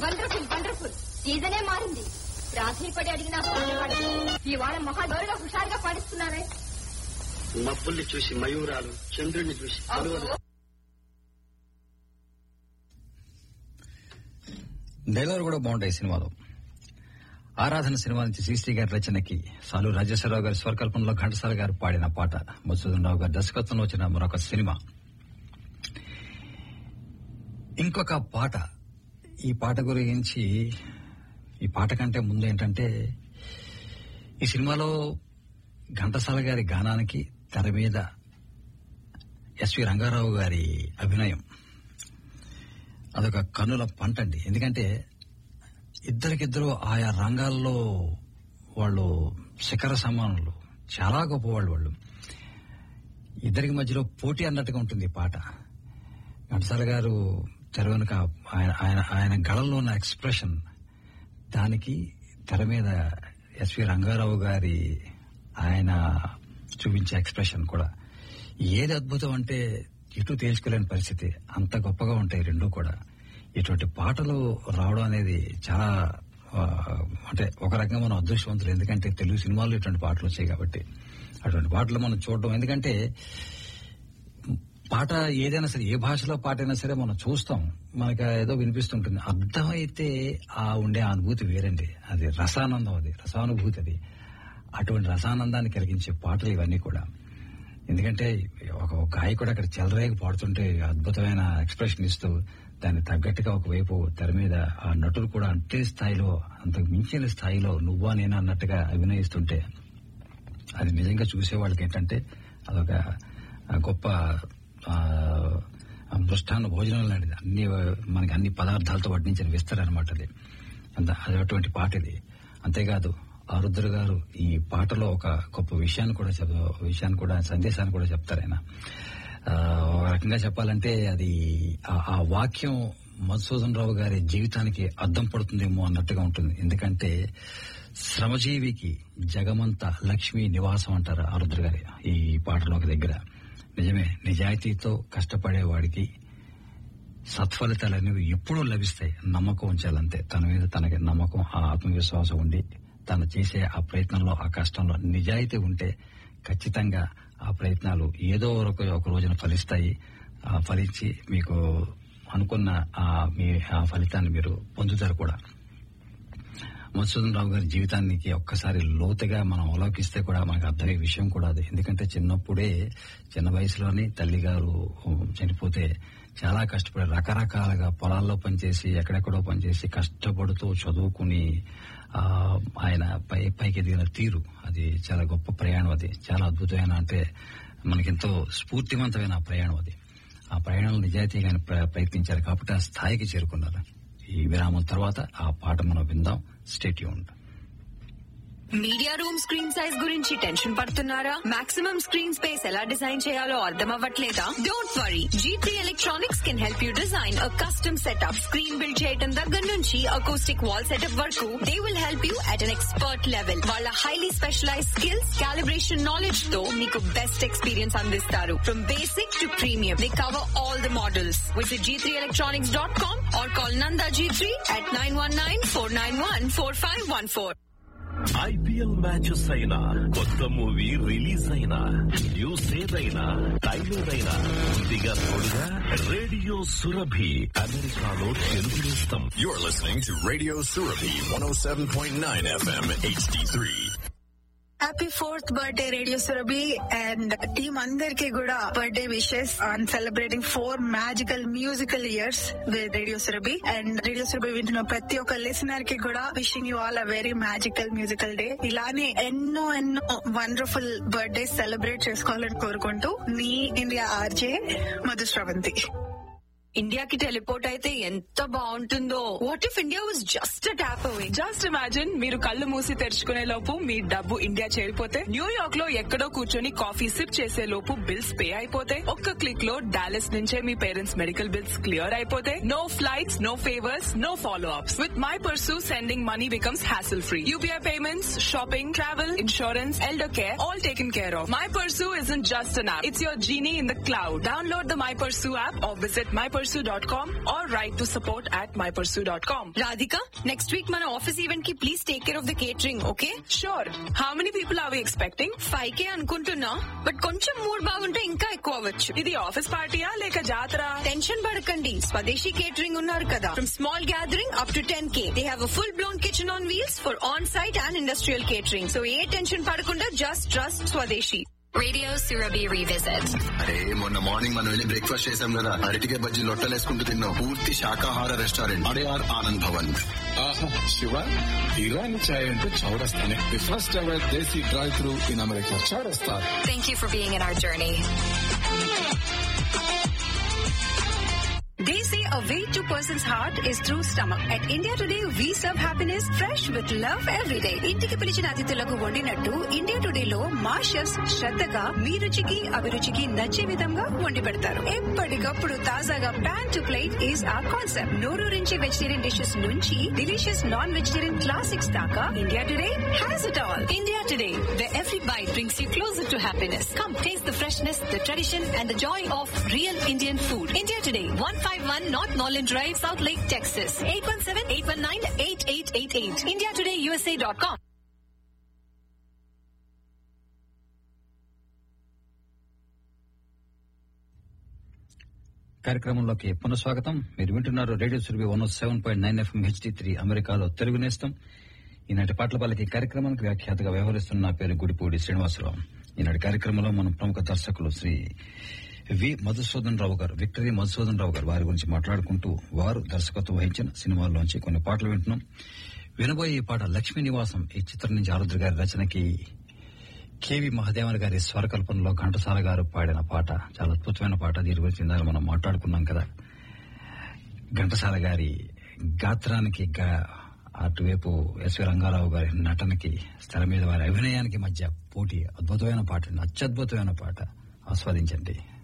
Wonderful wonderful సీజనే మారింది ప్రాధాన్యపడి అడిగిన పాట పాడు. ఈ వారం మహాగౌరవ హుషారుగా పాడిస్తున్నారే మబ్బుల్ని చూసి మయూరాలు చంద్రుడిని చూసి కలువలు డైలాగ్ కూడా బాగుంటాయి ఈ సినిమాలో ఆరాధన సినిమా నుంచి శ్రీశ్రీ గారి రచనకి సాలు రాజేశ్వరరావు గారి స్వరకల్పనలో ఘంటసాల గారు పాడిన పాట మధుసూదన్ రావు గారి దర్శకత్వంలో వచ్చిన మరొక సినిమా ఇంకొక పాట ఈ పాట గురించి ఈ పాట కంటే ముందు ఏంటంటే ఈ సినిమాలో ఘంటసాల గారి గానానికి తెర మీద ఎస్వి రంగారావు గారి అభినయం అదొక కన్నుల పంట అండి ఎందుకంటే ఇద్దరికిద్దరు ఆయా రంగాల్లో వాళ్ళు శిఖర సమానులు చాలా గొప్పవాళ్ళు వాళ్ళు ఇద్దరికి మధ్యలో పోటీ అన్నట్టుగా ఉంటుంది ఈ పాట ఘంటసాల గారు తెర వెనుక ఆయన ఆయన ఆయన గళంలో ఉన్న ఎక్స్ప్రెషన్ దానికి తెర మీద ఎస్వి రంగారావు గారి ఆయన చూపించే ఎక్స్ప్రెషన్ కూడా ఏది అద్భుతం అంటే ఇటు తేల్చుకోలేని పరిస్థితి అంత గొప్పగా ఉంటాయి రెండు కూడా ఇటువంటి పాటలు రావడం అనేది చాలా ఆ, అంటే ఒక రకంగా మనం అదృష్టవంతులు ఎందుకంటే తెలుగు సినిమాల్లో ఇటువంటి పాటలు వచ్చాయి కాబట్టి అటువంటి పాటలు మనం చూడడం ఎందుకంటే పాట ఏదైనా సరే ఏ భాషలో పాట అయినా సరే మనం చూస్తాం మనకి ఏదో వినిపిస్తుంటుంది అర్థమైతే ఆ ఉండే ఆ అనుభూతి వేరండి అది రసానందం అది రసానుభూతి అది అటువంటి రసానందాన్ని కలిగించే పాటలు ఇవన్నీ కూడా ఎందుకంటే ఒక ఒక గాయకుడు అక్కడ చెలరేగి పాడుతుంటే అద్భుతమైన ఎక్స్ప్రెషన్ ఇస్తూ దాన్ని తగ్గట్టుగా ఒకవైపు తెర మీద ఆ నటులు కూడా అంతే స్థాయిలో అంతకు మించిన స్థాయిలో నువ్వా నేనా అన్నట్టుగా అభినయిస్తుంటే అది నిజంగా చూసే వాళ్ళకి ఏంటంటే అదొక ఆ, గొప్ప ఆ, ఆ మృష్టాన్న భోజనం లాంటిది అన్ని మనకి అన్ని పదార్థాలతో వడ్డించిన విస్తర అనమాట అది అంత అది అటువంటి పాట ఇది అంతేకాదు ఆరుద్ర గారు ఈ పాటలో ఒక గొప్ప విషయాన్ని కూడా చెప్ విషయాన్ని కూడా సందేశాన్ని కూడా చెప్తారు ఆయన ఆ, ఒక రకంగా చెప్పాలంటే అది ఆ- ఆ వాక్యం మధుసూదన్ రావు గారి జీవితానికి అద్దం పడుతుందేమో అన్నట్టుగా ఉంటుంది ఎందుకంటే శ్రమజీవికి జగమంత లక్ష్మీ నివాసం అంటారు ఆరుద్ర గారి ఈ పాటలో ఒక దగ్గర నిజమే నిజాయితీతో కష్టపడేవాడికి సత్ఫలితాలు అనేవి ఎప్పుడూ లభిస్తాయి నమ్మకం ఉంచాలంతే తన మీద తనకి నమ్మకం ఆ ఆత్మవిశ్వాసం ఉండి తను చేసే ఆ ప్రయత్నంలో ఆ కష్టంలో నిజాయితీ ఉంటే ఖచ్చితంగా ఆ ప్రయత్నాలు ఏదో ఒక ఒక రోజున ఫలిస్తాయి ఆ ఫలించి మీకు అనుకున్న ఆ మీ ఆ ఫలితాన్ని మీరు పొందుతారు కూడా మధుసూదన్ రావు గారి జీవితానికి ఒక్కసారి లోతుగా మనం అవలోకిస్తే కూడా మనకు అర్థమయ్యే విషయం కూడా అది ఎందుకంటే చిన్నప్పుడే చిన్న వయసులోనే తల్లి గారు చనిపోతే చాలా కష్టపడి రకరకాలుగా పొలాల్లో పనిచేసి ఎక్కడెక్కడో పనిచేసి కష్టపడుతూ చదువుకుని ఆ, ఆయన పై పైకి ఎదిగిన తీరు అది చాలా గొప్ప ప్రయాణం అది చాలా అద్భుతమైన అంటే మనకెంతో స్ఫూర్తివంతమైన ఆ ప్రయాణం అది ఆ ప్రయాణంలో నిజాయితీగానే ప్ర- ప్రయత్నించారు కాబట్టి ఆ స్థాయికి చేరుకున్నారు ఈ విరామం తర్వాత ఆ పాట మనం విందాం స్టేట్ యూన్ మీడియా రూమ్ స్క్రీన్ సైజ్ గురించి టెన్షన్ పడుతున్నారా మాక్సిమం స్క్రీన్ స్పేస్ ఎలా డిజైన్ చేయాలో అర్థం అవ్వట్లేదా don't worry G3 electronics can help you design a custom setup screen build చేయడం దగ్గర నుంచి అకౌస్టిక్ వాల్ సెటప్ వరకు they will help you at an expert level వాళ్ళ highly specialize skills calibration knowledge తో మీకు బెస్ట్ ఎక్స్పీరియన్స్ అందిస్తారు from basic to premium they cover all the models visit G three electronics dot com or call Nanda G three at nine one nine four nine one four five one four IPL matches అయినా కొత్త movie release అయినా news ఏదైనా time ఏదైనా ముందుగా తోడుగా radio Surabhi అమెరికాలో తెలుగు నేస్తం You're listening to Radio Surabi 107.9 FM HD3. Happy fourth birthday radio Surabhi and team అందరికి కూడా birthday wishes on celebrating four magical musical years with radio Surabhi and radio Surabhi వింటున్న ప్రతి ఒక్క లిసనర్ కి కూడా wishing you all a very magical musical day ఇలానే ఎన్నో ఎన్నో వండర్ఫుల్ బర్త్డే సెలబ్రేట్ చేసుకోవాలని కోరుకుంటూ మీ ఇండియా ఆర్జే మధుశ్రవంతి ఇండియాకి టెలిపోర్ట్ అయితే ఎంత బాగుంటుందో what if India was just tap away just imagine మీరు కళ్ళు మూసి తెరుచుకునే లోపు మీ డబ్బు ఇండియా చేరిపోతే న్యూయార్క్ లో ఎక్కడో కూర్చొని కాఫీ సిప్ చేసే లోపు బిల్స్ పే అయిపోతే ఒక్క క్లిక్ లో డాలస్ నుంచే మీ పేరెంట్స్ మెడికల్ బిల్స్ క్లియర్ అయిపోతే no flights no favours no follow ups with my pursue sending money becomes hassle free UPI payments shopping travel insurance elder care all taken care of my pursue is in just an app it's your genie in the cloud download the my pursue app or visit my mypursue.com or write to support at mypursue.com. Radhika, next week మన office event కి please take care of the catering okay Sure. How many people are we expecting? Five K అనుకుంటున్నా but కొంచెం mood బాగుంటే ఇంకా ఎక్కువ అవ్వచ్చు ఇది office పార్టీయా లేక జాతర టెన్షన్ పడకండి స్వదేశీ కేటరింగ్ ఉన్నారు కదా from small gathering up to ten K they have full blown kitchen on wheels for on site and industrial catering so ఏ టెన్షన్ పడకుండా just trust Swadeshi Radio Surabhi Revisit. అరే మొన్న మార్నింగ్ మనం వెళ్ళి బ్రేక్ఫాస్ట్ చేసాం కదా అరటికే బజ్జీ లొట్టలేసుకుంటూ తిన్నాం పూర్తి శాకాహార రెస్టారెంట్ అడయార్ ఆనంద్ భవన్ ఆహా శివ ఇరానీ ఛాయ్ అంటే చౌరస్తానే the first ever desi drive through in America Chowrasta Thank you for being in our journey. They say a way to person's heart is through stomach. At India Today, we serve happiness fresh with love every day. ఇంటికి పిలిచిన అతిథులకు వండినట్టు India today లో మా chefs శ్రద్ధగా మీ రుచికి అభిరుచికి నచ్చే విధంగా వండి పెడతారు ఎప్పటికప్పుడు తాజాగా pan to plate is a concept నోరూరించి వెజిటేరియన్ డిషెస్ నుంచి డిలీషియస్ నాన్ వెజిటేరియన్ క్లాసిక్స్ దాకా India today has it all India today where every bite brings you closer to happiness. Come taste the freshness, the tradition, and the joy of real Indian food. India Today, 151 North Norland Drive, South Lake, Texas. 817-819-8888. IndiaTodayUSA.com. కార్యక్రమంలోకి పునఃస్వాగతం మీరు వింటున్నారు radio Surabhi one seven point nine FM HD three అమెరికాలో తెలుగు నేస్తం ఈనాటి పాటల పాలకి కార్యక్రమానికి వ్యాఖ్యాతగా వ్యవహరిస్తున్న నా పేరు గుడిపూడి శ్రీనివాసరావు ఈనాటి కార్యక్రమంలో మనం ప్రముఖ దర్శకులు శ్రీ వి మధుసూదన్ రావు గారు విక్టరీ మధుసూదన్ రావు గారు వారి గురించి మాట్లాడుకుంటూ వారు దర్శకత్వం వహించిన సినిమాల్లోంచి కొన్ని పాటలు వింటున్నాం వినబోయే ఈ పాట లక్ష్మీ నివాసం ఈ చిత్రం నుంచి ఆరుద్ర గారి రచనకి కేవి మహదేవన్ గారి స్వరకల్పనలో ఘంటసాల గారు పాడిన పాట చాలా అద్భుతమైన పాట దీని గురించి ఇందాక మనం మాట్లాడుకున్నాం కదా ఘంటసాల గారి గాత్రానికి గా- అటువైపు ఎస్వి రంగారావు గారి నటనకి స్థల మీద వారి అభినయానికి మధ్య పోటీ అద్భుతమైన పాట అత్యద్భుతమైన పాట ఆస్వాదించండి